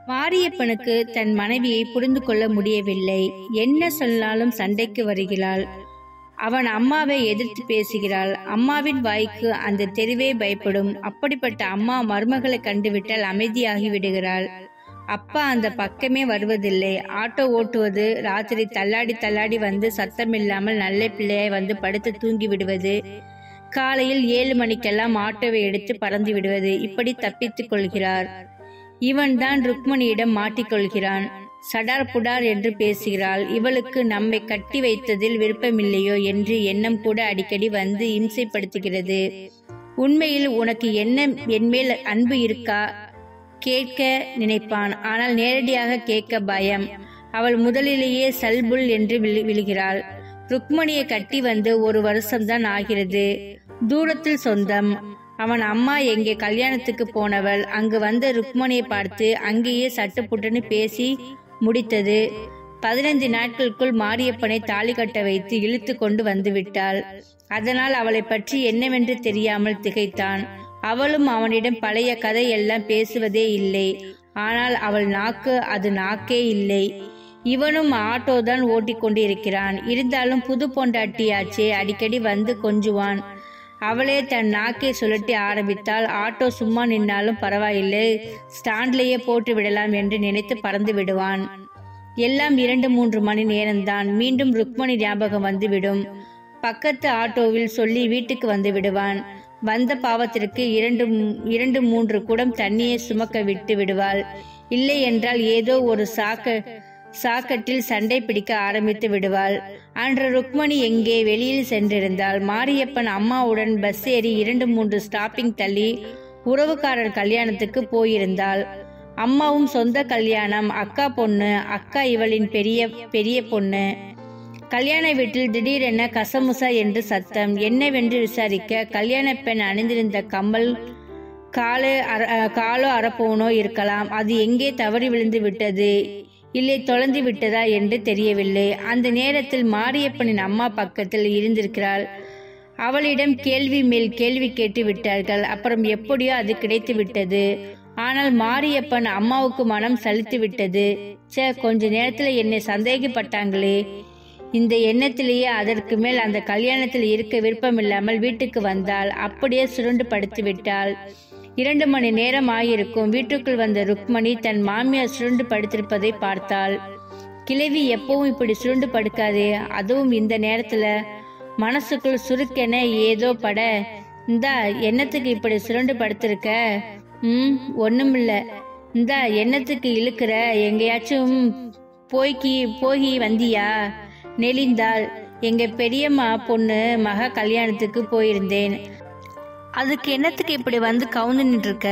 மாரியப்பனுக்கு தன் மனைவியை புரிந்து கொள்ள முடியவில்லை என்ன சொன்னாலும் சண்டைக்கு வருகிறாள் அவன் அம்மாவை எதிர்த்து பேசுகிறாள் அம்மாவின் வாய்க்கு அந்த தெருவே பயப்படும் அப்படிப்பட்ட அம்மா மருமகளை கண்டுவிட்டால் அமைதியாகி விடுகிறாள் அப்பா அந்த பக்கமே வருவதில்லை ஆட்டோ ஓட்டுவது ராத்திரி தள்ளாடி தள்ளாடி வந்து சத்தமில்லாமல் நல்ல பிள்ளையாய் வந்து படுத்து தூங்கி விடுவது காலையில் ஏழு மணிக்கெல்லாம் ஆட்டோவை எடுத்து பறந்து விடுவது இப்படி தப்பித்துக் கொள்கிறார் இவன்தான் ருக்மணியிடம் மாட்டிக்கொள்கிறான் சடார் புடார் என்று பேசுகிறாள் இவளுக்கு நம்மை கட்டி வைத்ததில் விருப்பமில்லையோ என்று எண்ணம் கூட அடிக்கடி வந்து இம்சைப்படுத்துகிறது உண்மையில் உனக்கு என்ன என்மேல் அன்பு இருக்கா கேட்க நினைப்பான் ஆனால் நேரடியாக கேட்க பயம் அவள் முதலிலேயே சல்புல் என்று விழு- விழுகிறாள் ருக்மணியை கட்டி வந்து ஒரு வருஷம்தான் ஆகிறது தூரத்தில் சொந்தம் அவன் அம்மா எங்கே கல்யாணத்துக்கு போனவள் அங்கு வந்த ருக்மணியை பார்த்து அங்கேயே சட்டுப்புட்டுன்னு பேசி முடித்தது பதினைந்து நாட்களுக்குள் மாரியப்பனை தாலி கட்ட வைத்து இழுத்து கொண்டு வந்து விட்டாள் அதனால் அவளை பற்றி என்னவென்று தெரியாமல் திகைத்தான் அவளும் அவனிடம் பழைய கதை எல்லாம் பேசுவதே இல்லை ஆனால் அவள் நாக்கு அது நாக்கே இல்லை இவனும் ஆட்டோ தான் ஓட்டிக் கொண்டிருக்கிறான் இருந்தாலும் புது பொண்டாட்டியாச்சே அடிக்கடி வந்து கொஞ்சுவான் அவளே தன் நாக்கை சுழட்டி ஆரம்பித்தால் ஆட்டோ சும்மா நின்னாலும் பரவாயில்லை ஸ்டாண்ட்லேயே போட்டு விடலாம் என்று நினைத்து பறந்து விடுவான் எல்லாம் இரண்டு மூன்று மணி நேரம்தான் மீண்டும் ருக்மணி ஞாபகம் வந்துவிடும் பக்கத்து ஆட்டோவில் சொல்லி வீட்டுக்கு வந்து விடுவான் வந்த பாவத்திற்கு இரண்டு மூ- இரண்டு மூன்று குடம் தண்ணியை சுமக்க விட்டு விடுவாள் இல்லை என்றால் ஏதோ ஒரு சாக்க சாக்கட்டில் சண்டை பிடிக்க ஆரம்பித்து விடுவாள் அன்று ருக்மணி எங்கே வெளியில் சென்றிருந்தாள் மாரியப்பன் அம்மாவுடன் பஸ் ஏறி இரண்டு மூன்று ஸ்டாப்பிங் தள்ளி உறவுக்காரர் கல்யாணத்துக்கு போயிருந்தாள் அம்மாவும் சொந்த கல்யாணம் அக்கா பொண்ணு அக்கா இவளின் பெரிய பெரிய பொண்ணு கல்யாண வீட்டில் திடீரென கசமுசா என்று சத்தம் என்னவென்று விசாரிக்க கல்யாண பெண் அணிந்திருந்த கம்மல் காலு அர அஹ், காலோ அரப்போனோ இருக்கலாம் அது எங்கே தவறி விழுந்து விட்டது இல்லை தொலைந்து விட்டதா என்று தெரியவில்லை அந்த நேரத்தில் மாரியப்பனின் அம்மா பக்கத்தில் இருந்திருக்கிறாள் அவளிடம் கேள்வி மேல் கேள்வி கேட்டு விட்டார்கள் அப்புறம் எப்படியோ அது கிடைத்து விட்டது ஆனால் மாரியப்பன் அம்மாவுக்கு மனம் சலித்து விட்டது ச்சே கொஞ்ச நேரத்துல என்னை சந்தேகப்பட்டாங்களே இந்த எண்ணத்திலேயே அதற்கு மேல் அந்த கல்யாணத்தில் இருக்க விருப்பமில்லாமல் வீட்டுக்கு வந்தாள் அப்படியே சுருண்டு படுத்து விட்டாள் இரண்டு மணி நேரம் ஆகியிருக்கும் வீட்டுக்குள் வந்த ருக்மணி தன் மாமியார் சுருண்டு படுத்திருப்பதை பார்த்தாள் கிழவி எப்பவும் இப்படி சுருண்டு படுக்காதே அதுவும் இந்த நேரத்துல மனசுக்குள் சுருக்கென ஏதோ பட இந்தா என்னத்துக்கு இப்படி சுருண்டு படுத்திருக்க ம் ஒண்ணுமில்ல இந்தா என்னத்துக்கு இழுக்கிற எங்கேயாச்சும் போய்க்கி போகி வந்தியா நெளிந்தாள் எங்க பெரியம்மா பொண்ணு மக கல்யாணத்துக்கு போயிருந்தேன் அதுக்கு என்னத்துக்கு இப்படி வந்து கவுந்து நின்றுருக்க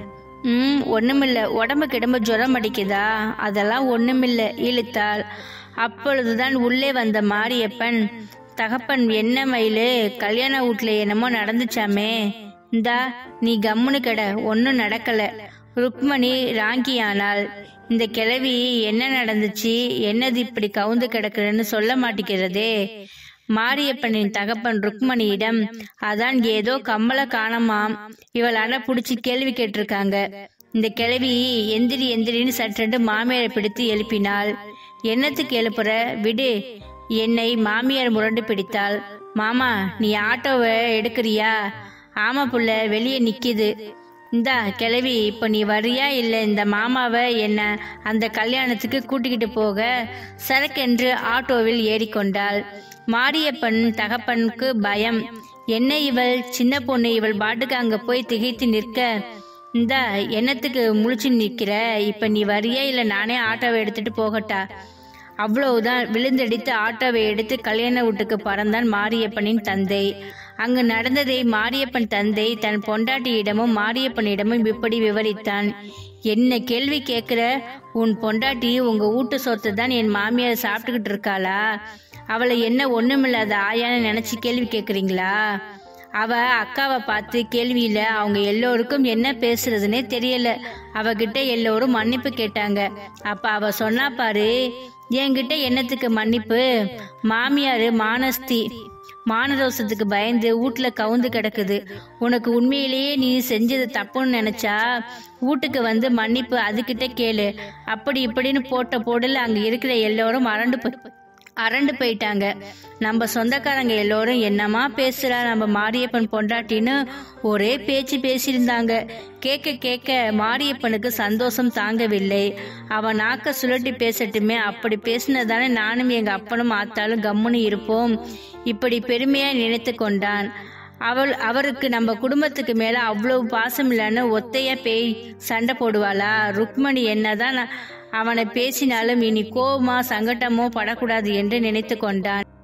ம் ஒண்ணுமில்ல உடம்பு கிடம்ப ஜுரம் அடிக்குதா அதெல்லாம் ஒண்ணுமில்ல இழுத்தாள் அப்பொழுதுதான் உள்ளே வந்த மாரியப்பன் தகப்பன் என்ன மயிலு கல்யாண வீட்ல என்னமோ நடந்துச்சாமே இந்தா நீ கம்முனு கெட ஒன்னும் நடக்கல ருக்மணி ராங்கியானாள் இந்த கிழவி என்ன நடந்துச்சு என்னது இப்படி கவுந்து கிடக்குறன்னு சொல்ல மாட்டேங்கிறதே மாரியப்பனின் தகப்பன் ருக்மணியிடம் அதான் ஏதோ கம்மல காணமாம் இவள் அண்ணா புடிச்சு கேள்வி கேட்டிருக்காங்க இந்த கிழவி எந்திரி எந்திரின்னு சற்றென்று மாமியாரை பிடித்து எழுப்பினாள் என்னத்துக்கு எழுப்புற விடு என்னை மாமியார் முரண்டு பிடித்தாள் மாமா நீ ஆட்டோவை எடுக்கிறியா ஆமா புள்ள வெளியே நிக்கிது இந்தா கிளவி இப்ப நீ வரியா இல்ல இந்த மாமாவை என்ன அந்த கல்யாணத்துக்கு கூட்டிக்கிட்டு போக சரக்கென்று ஆட்டோவில் ஏறிக்கொண்டாள் மாரியப்பன் தகப்பனுக்கு பயம் என்ன இவள் சின்ன பொண்ணு இவள் பாட்டுக்கு அங்க போய் திகைத்து நிற்க இந்தா என்னத்துக்கு முழிச்சு நிற்கிற இப்ப நீ வரியா இல்ல நானே ஆட்டோவை எடுத்துட்டு போகட்டா அவ்வளவுதான் விழுந்தடித்து ஆட்டோவை எடுத்து கல்யாண வீட்டுக்கு பறந்தான் மாரியப்பனின் தந்தை அங்கு நடந்ததை மாரியப்பன் தந்தை தன் பொண்டாட்டியிடமும் மாரியப்பனிடமும் இப்படி விவரித்தான் என்ன கேள்வி கேட்கிற உன் பொண்டாட்டி உங்க வீட்டு சொத்தை தான் என் மாமியார் சாப்பிட்டுக்கிட்டு இருக்காளா அவளை என்ன ஒண்ணுமில்லாத ஆயான்னு நினைச்சு கேள்வி கேக்குறீங்களா அவ அக்காவை பார்த்து கேள்வியில அவங்க எல்லோருக்கும் என்ன பேசுறதுன்னே தெரியல அவகிட்ட எல்லோரும் மன்னிப்பு கேட்டாங்க அப்ப அவ சொன்னா பாரு என்கிட்ட என்னத்துக்கு மன்னிப்பு மாமியாரு மானஸ்தி மானதோஷத்துக்கு பயந்து வீட்டுல கவுந்து கிடக்குது உனக்கு உண்மையிலேயே நீ செஞ்சது தப்புன்னு நினைச்சா வீட்டுக்கு வந்து மன்னிப்பு அதுகிட்ட கேளு அப்படி இப்படின்னு போட்ட போடல அங்க இருக்கிற எல்லோரும் அரண்டு போய் அரண்டு போயிட்டாங்க நம்ம சொந்தக்காரங்க எல்லோரும் என்னமா பேசுறா நம்ம மாரியப்பன் பொண்டாட்டின்னு ஒரே பேச்சு பேசியிருந்தாங்க கேட்க கேட்க மாரியப்பனுக்கு சந்தோஷம் தாங்கவில்லை அவன் நாக்க சுழட்டி பேசட்டுமே அப்படி பேசினதானே நானும் எங்க அப்பனும் ஆத்தாலும் கம்முன்னு இருப்போம் இப்படி பெருமையா நினைத்து கொண்டான் அவள் அவருக்கு நம்ம குடும்பத்துக்கு மேல அவ்வளவு பாசம் இல்லைன்னு ஒத்தையா பேய் சண்டை போடுவாளா ருக்மணி என்னதான் அவனை பேசினாலும் இனி கோபமா சங்கட்டமோ படக்கூடாது என்று நினைத்து கொண்டான்